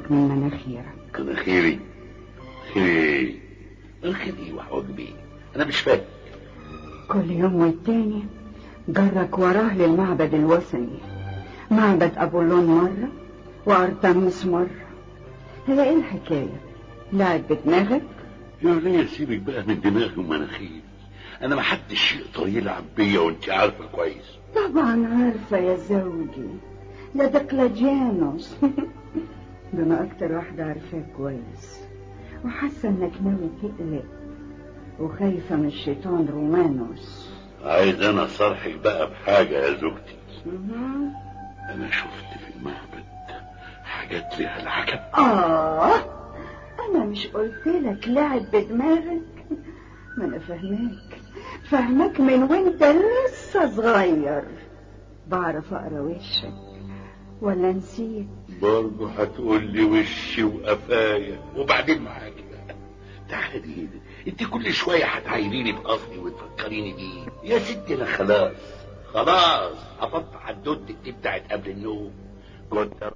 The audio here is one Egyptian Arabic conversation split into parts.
منك من مناخيرك مناخيري خيري مناخيري وحواجبي انا مش فاهم كل يوم والتاني جرك وراه للمعبد الوثني معبد أبولون مرة وأرتمس مرة هي إيه الحكاية؟ لعب بدماغك؟ يا ليه سيبك بقى من دماغي ومناخيري انا ما حدش يقدر يلعب بيا وانت عارفه كويس طبعا عارفة يا زوجي ده دقلجيانوس ده أنا أكتر واحدة عارفاه كويس وحاسة إنك ناوي تقلق وخايفة من الشيطان رومانوس عايز انا صرحك بقى بحاجه يا زوجتي مهم. انا شفت في المعبد حاجات ليها العجب آه أنا مش قلت لك لعب بدماغك ما أنا فاهماك فاهمك من وأنت لسه صغير بعرف أقرا وشك ولا نسيت برضه هتقول لي وشي وقفايا وبعدين معاكي بقى تعالي هنا انت كل شويه هتعايريني باصلي وتفكريني بيه يا ستي انا خلاص خلاص حفظت حدوتك دي بتاعت قبل النوم كنت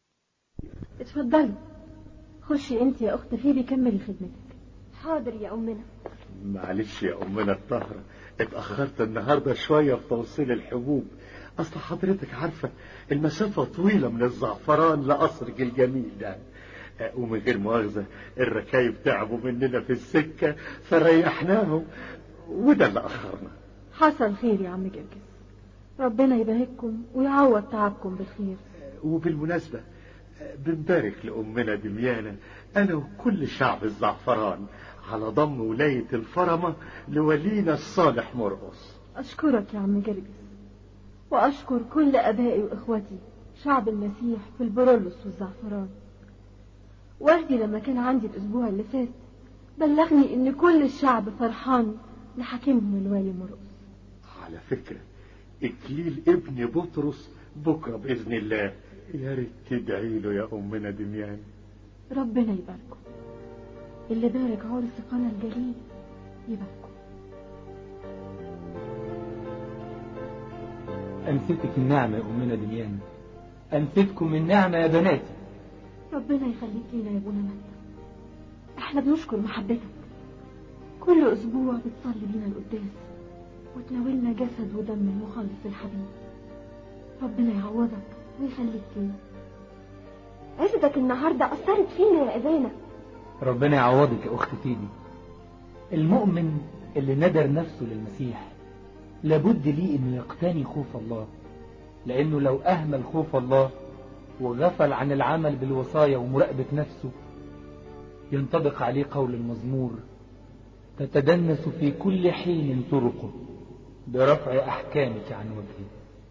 اتفضلي خشي انت يا اخت فيبي كملي خدمتك حاضر يا امنا معلش يا أمنا الطاهرة اتأخرت النهاردة شوية في توصيل الحبوب أصل حضرتك عارفة المسافة طويلة من الزعفران لقصرك الجميل ده آه، ومن غير مؤاخذة الركايب تعبوا مننا في السكة فريحناهم وده اللي أخرنا حصل خير يا عم جرجس ربنا يبارككم ويعوض تعبكم بالخير وبالمناسبة آه، بنبارك لأمنا دميانة أنا وكل شعب الزعفران على ضم ولاية الفرمة لولينا الصالح مرقص اشكرك يا عم جرجس واشكر كل ابائي واخوتي شعب المسيح في البرولوس والزعفران والدي لما كان عندي الاسبوع اللي فات بلغني ان كل الشعب فرحان لحاكمهم الوالي مرقص على فكرة إكليل ابن بطرس بكرة بإذن الله يا ريت تدعي له يا أمنا دميان ربنا يباركم اللي بارك عرس قنا الجليل يباركم أنستك النعمة يا أمنا دميان أنستكم النعمة يا بناتي ربنا يخليك لنا يا ابونا متى احنا بنشكر محبتك كل اسبوع بتصلي بينا القداس وتناولنا جسد ودم المخلص الحبيب ربنا يعوضك ويخليك لنا عزتك النهارده اثرت فينا يا ابانا ربنا يعوضك يا أخت فيبي المؤمن اللي ندر نفسه للمسيح لابد ليه انه يقتني خوف الله لانه لو اهمل خوف الله وغفل عن العمل بالوصايا ومراقبة نفسه ينطبق عليه قول المزمور تتدنس في كل حين طرقه برفع احكامك عن وجهه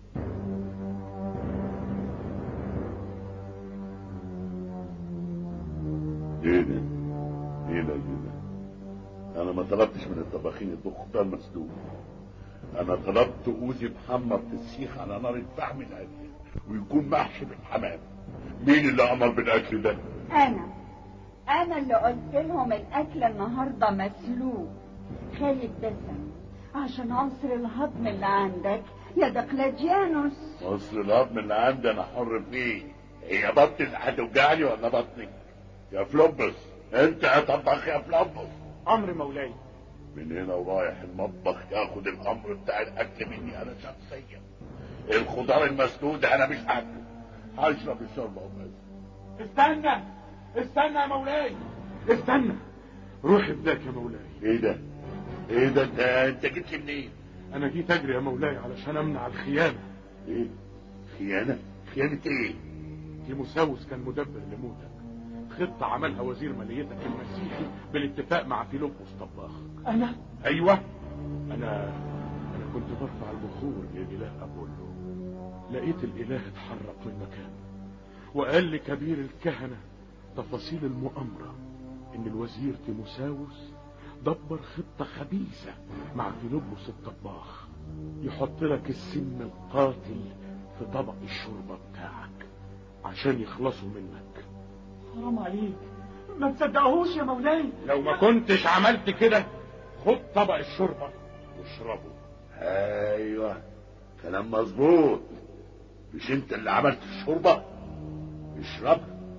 ايه ده ايه ده ايه ده انا ما طلبتش من الطباخين يطبخوا خضار مسلوق انا طلبت اوزي محمر في السيخ على نار الفحم الهاديه ويكون محشي بالحمام مين اللي امر بالاكل ده أنا أنا اللي قلت لهم الأكل النهاردة مسلوق خالي الدسم عشان عنصر الهضم اللي عندك يا دقلجيانوس مصر الهضم اللي عندي انا حر فيه هي بطني اللي هتوجعني ولا بطنك يا فلوبس انت يا طباخ يا فلوبس أمر مولاي من هنا ورايح المطبخ ياخد الامر بتاع الاكل مني انا شخصيا الخضار المسدود انا مش هاكله هشرب الشوربه وبس استنى استنى يا مولاي استنى روح ابنك يا مولاي ايه ده ايه ده انت انت جيت لي منين انا جيت اجري يا مولاي علشان امنع الخيانة ايه خيانه خيانه ايه تيموساوس كان مدبر لموتك خطة عملها وزير ماليتك المسيحي بالاتفاق مع فيلبس طباخ انا ايوه انا انا كنت برفع البخور للاله ابولو لقيت الاله اتحرك من مكانه وقال لكبير الكهنة تفاصيل المؤامرة ان الوزير تيموساوس دبر خطة خبيثة مع فيلبس الطباخ يحط لك السم القاتل في طبق الشوربة بتاعك عشان يخلصوا منك حرام عليك ما تصدقهوش يا مولاي لو ما كنتش عملت كده خد طبق الشوربة واشربه ايوه كلام مظبوط مش انت اللي عملت الشوربه اشربها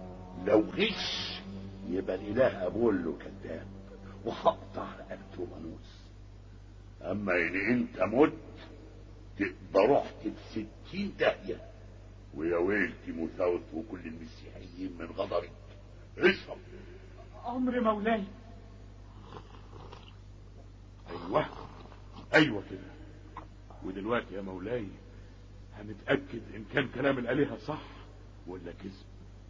لو غش يبقى الاله ابولو كذاب وهقطع رقبته رومانوس اما ان انت مت تبقى رحت في ستين داهية ويا ويل تيموثاوس وكل المسيحيين من غضبك اشرب أمر مولاي أيوه أيوه كده ودلوقتي يا مولاي هنتأكد إن كان كلام الآلهة صح ولا كذب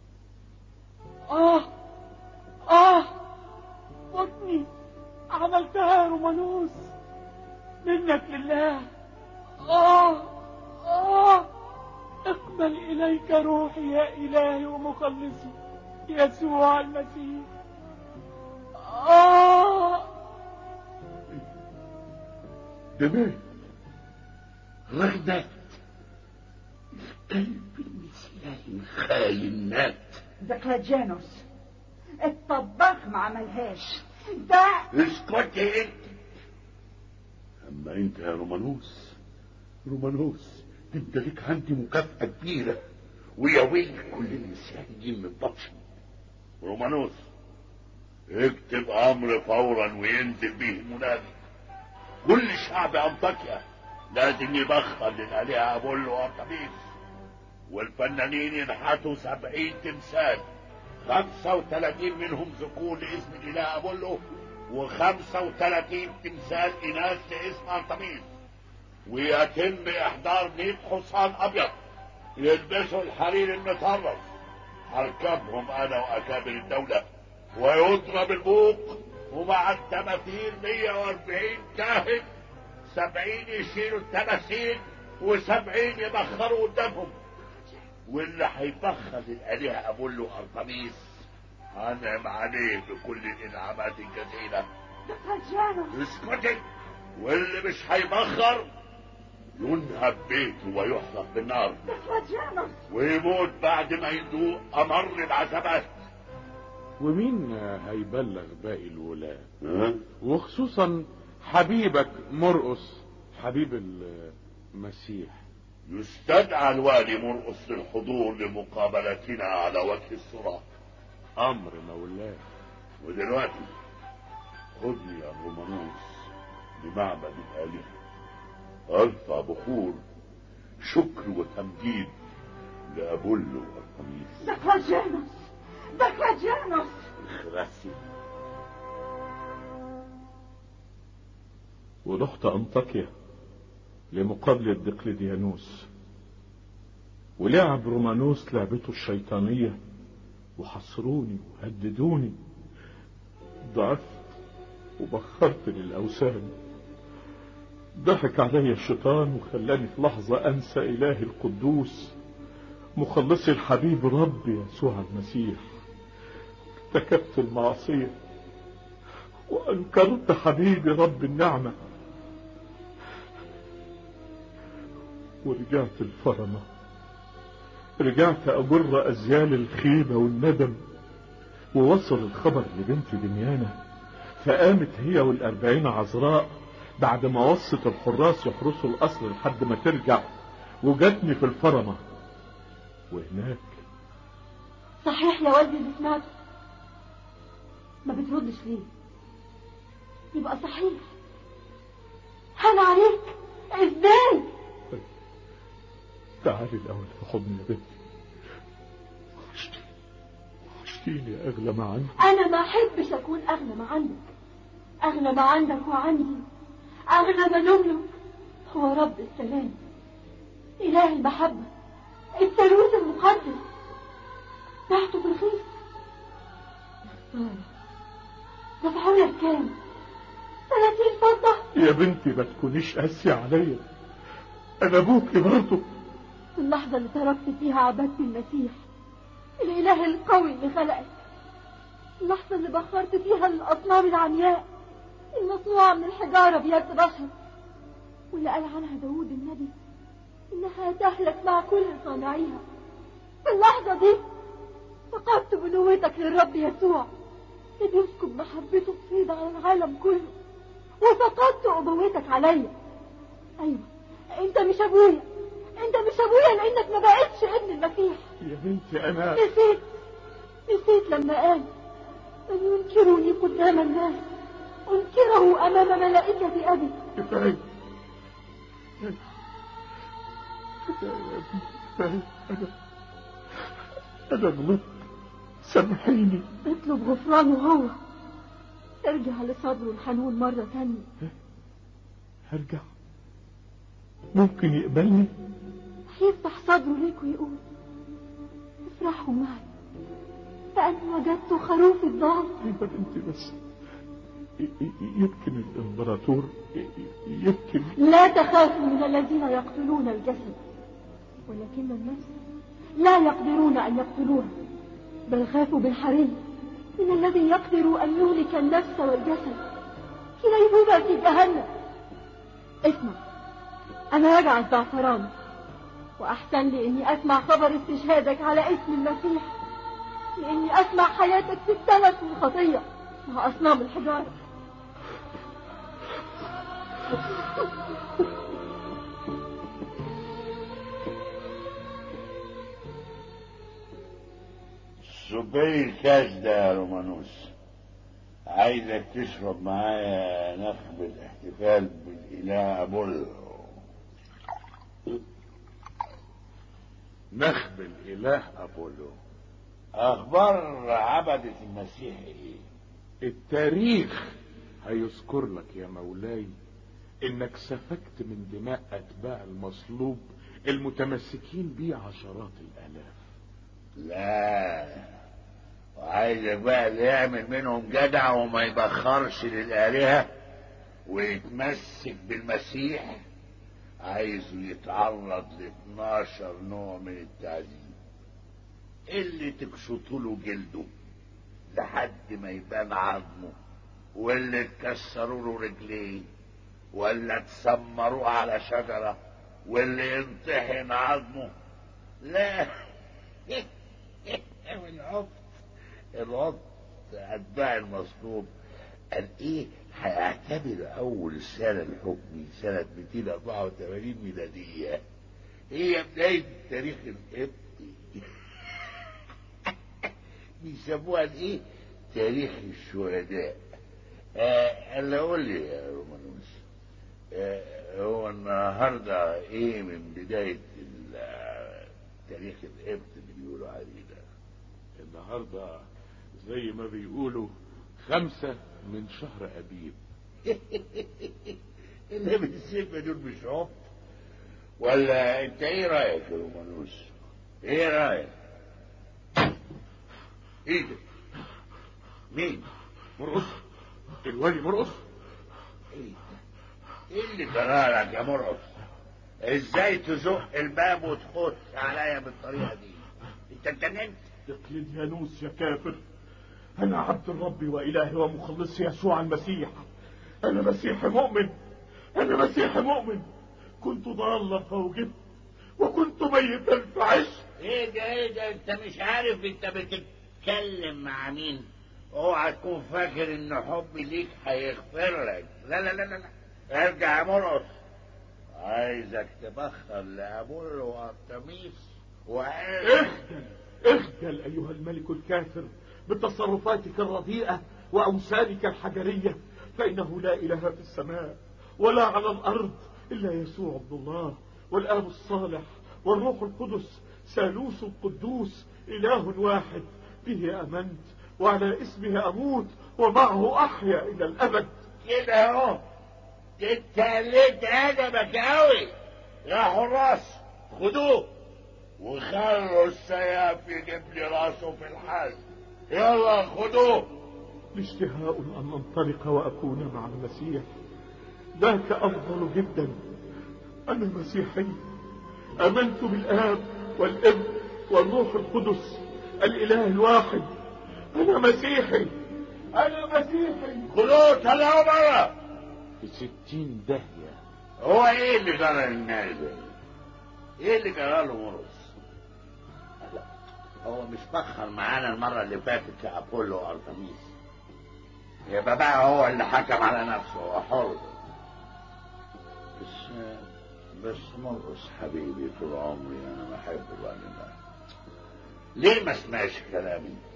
آه آه بطني عملتها يا رومانوس منك لله آه آه اقبل إليك روحي يا إلهي ومخلصي يسوع المسيح آه ده مات غيبات الكلب المسيحي الخاين مات دقلجانوس الطباخ ما عملهاش ده اسكت انت اما انت يا رومانوس رومانوس انت ليك عندي مكافأة كبيرة ويا ويل كل المسيحيين من بطشي رومانوس اكتب امر فورا وينزل به المنادي كل شعب انطاكيا لازم يبخر للالهه ابولو وارتميس والفنانين ينحتوا سبعين تمثال خمسة وثلاثين منهم ذكور لاسم الاله ابولو وخمسة وثلاثين تمثال اناث لاسم ارتميس ويتم احضار مئة حصان ابيض يلبسوا الحرير المطرز هركبهم انا واكابر الدولة ويضرب البوق ومع التماثيل 140 كاهن سبعين يشيلوا التماثيل وسبعين يبخروا قدامهم واللي هيبخر الآلهة أبولو أرطميس هنعم عليه بكل الإنعامات الجزيلة دقلجانوس اسكتي واللي مش هيبخر ينهب بيته ويحرق بالنار دقلجانوس ويموت بعد ما يذوق أمر العذابات ومين هيبلغ باقي الولاة ها؟ وخصوصا حبيبك مرقس حبيب المسيح يستدعى الوالي مرقص للحضور لمقابلتنا على وجه الصراط أمر مولاي ودلوقتي خدني يا رومانوس لمعبد الآلهة أرفع بخور شكر وتمجيد لأبولو القميص دقلجانوس دقلجانوس خراسي ورحت أنطاكيا لمقابلة دقلديانوس ولعب رومانوس لعبته الشيطانية وحصروني وهددوني ضعفت وبخرت للأوثان ضحك علي الشيطان وخلاني في لحظة أنسى إلهي القدوس مخلصي الحبيب رب يسوع المسيح ارتكبت المعصية وأنكرت حبيبي رب النعمة ورجعت الفرمة رجعت أجر أزيال الخيبة والندم ووصل الخبر لبنت دميانة فقامت هي والأربعين عذراء بعد ما وصت الحراس يحرسوا القصر لحد ما ترجع وجاتني في الفرمة وهناك صحيح يا والدي اللي سمعته ما بتردش ليه يبقى صحيح هان عليك ازاي تعالي الأول في حضني يا بنتي وحشتيني وحشتيني يا أغلى ما عندي انا ما احبش اكون اغنى ما عندك اغنى ما عندك وعندي اغنى ما نملك هو رب السلام اله المحبة الثالوث المقدس تحته في الخير يا خسارة دفعوا لك كام ثلاثين فضة يا بنتي ما تكونيش قاسية عليا أنا أبوكي برضه في اللحظة اللي تركت فيها عبدت المسيح الإله القوي اللي خلقك اللحظة اللي بخرت فيها الأصنام العمياء المصنوعة من الحجارة بيد بشر واللي قال عنها داود النبي إنها تهلك مع كل صانعيها في اللحظة دي فقدت بنوتك للرب يسوع اللي يسكب محبته بفيض على العالم كله وفقدت أبوتك عليا أيوة أنت مش أبويا أنت مش أبويا لأنك ما بقتش ابن المسيح يا بنتي أنا نسيت نسيت لما قال من ينكرني قدام الناس أنكره أمام ملائكة أبي كفاية كفاية يا ابني كفاية أنا أنا غلطت سامحيني اطلب غفرانه هو ارجع لصدره الحنون مرة تانية هرجع ممكن يقبلني هيفتح صدره ليك ويقول افرحوا معي فأني وجدت خروف الضال أيوة أنت بس ي- ي- يمكن الإمبراطور ي- ي- يمكن لا تخافوا من الذين يقتلون الجسد ولكن النفس لا يقدرون أن يقتلوها بل خافوا بالحري من الذي يقدر أن يهلك النفس والجسد كليهما في جهنم اسمع أنا رجع الزعفران وأحسن لي إني أسمع خبر استشهادك على اسم المسيح لإني أسمع حياتك في التلف والخطية مع أصنام الحجارة صبي الكاس ده يا رومانوس عايزك تشرب معايا نخب الاحتفال بالاله ابولو نخب الإله أبولو اخبار عبدة المسيح ايه التاريخ هيذكر لك يا مولاي انك سفكت من دماء اتباع المصلوب المتمسكين بيه عشرات الالاف لا وعايزك بقى اللي يعمل منهم جدع وما يبخرش للآلهة ويتمسك بالمسيح عايزه يتعرض ل 12 نوع من التعذيب اللي تكشطوا له جلده لحد ما يبان عظمه واللي تكسروا له رجليه ولا تسمروه على شجرة واللي ينطحن عظمه لا العبط العبط أتباع المصلوب قال إيه هيعتبر أول سنة الحكمي سنة 284 ميلادية هي بداية التاريخ القبطي بيسموها الإيه؟ تاريخ الشهداء آه اللي قول لي يا رومانوس آه هو النهارده ايه من بداية ال- تاريخ القبط اللي بيقولوا عليه ده النهارده زي ما بيقولوا خمسة من شهر أبيب اللي بالسيف دول مش عبط ولا انت ايه رايك يا رومانوس ايه رايك ايه ده مين مرقص الوالي مرقص ايه ده؟ ايه اللي جرالك يا مرقص ازاي تزق الباب وتخش عليا بالطريقه دي انت اتجننت دقلديانوس يا كافر أنا عبد الرب وإلهي ومخلصي يسوع المسيح أنا مسيحي مؤمن أنا مسيحي مؤمن كنت ضالا فوجدت وكنت ميتا فعشت ايه ده ايه ده انت مش عارف انت بتتكلم مع مين اوعى تكون فاكر ان حبي ليك هيغفر لك لا لا لا لا لا. ارجع يا مرقص عايزك تبخر لابول وارتميس وقال اخجل اخجل أيها الملك الكافر بتصرفاتك الرديئة وأوثانك الحجرية فإنه لا إله في السماء ولا على الأرض إلا يسوع عبد الله والآب الصالح والروح القدس ثالوث قدوس إله واحد به آمنت وعلى اسمه أموت ومعه أحيا إلى الأبد كده اهو انت قلت ادبك قوي يا حراس خدوه وخلوا السياف يجيب لي راسه في الحال يلا خدوه اشتهاء أن أنطلق وأكون مع المسيح ذاك أفضل جدا أنا مسيحي آمنت بالآب والابن والروح القدس الإله الواحد أنا مسيحي أنا مسيحي خدوه طلعوا بره في ستين داهية هو ايه اللي جرى للناس ده؟ ايه اللي جرى له مرقص؟ لا هو مش بخر معانا المرة اللي فاتت في أبولو وأرتميس يبقى بقى هو اللي حكم على نفسه هو حر بس بس مرقص حبيبي طول عمري أنا بحبه بقى لله ليه ما سمعش كلامي؟